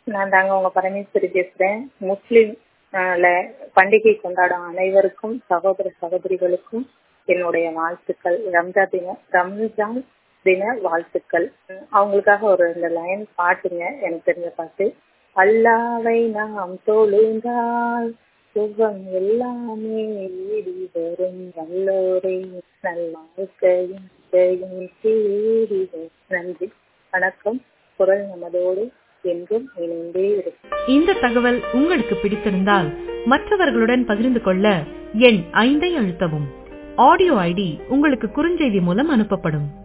நான் தாங்க உங்க பரமேஸ்வரி பேசுறேன் முஸ்லிம் அஹ், ல- பண்டிகை கொண்டாடும் அனைவருக்கும் சகோதர சகோதரிகளுக்கும் என்னுடைய வாழ்த்துக்கள் ரம்ஜான் தின ரம்ஜான் தின வாழ்த்துக்கள் உம், அவங்களுக்காக ஒரு இந்த லைன் பாட்டுங்க எனக்கு தெரிஞ்ச பாட்டு அல்லாவை நாம் தொழுந்தால் சுகம் எல்லாமே ஏறி வரும் நல்லோரை நல்வாழ்க்கையும் ஜெயம் தேடி வரும். நன்றி வணக்கம் குரல் நமதோடு என்றும் இணைந்தே இருக்கும் இந்த தகவல் உங்களுக்கு பிடித்திருந்தால் மற்றவர்களுடன் பகிர்ந்து கொள்ள எண் ஐந்தை அழுத்தவும் ஆடியோ ஐடி உங்களுக்கு குறுஞ்செய்தி மூலம் அனுப்பப்படும்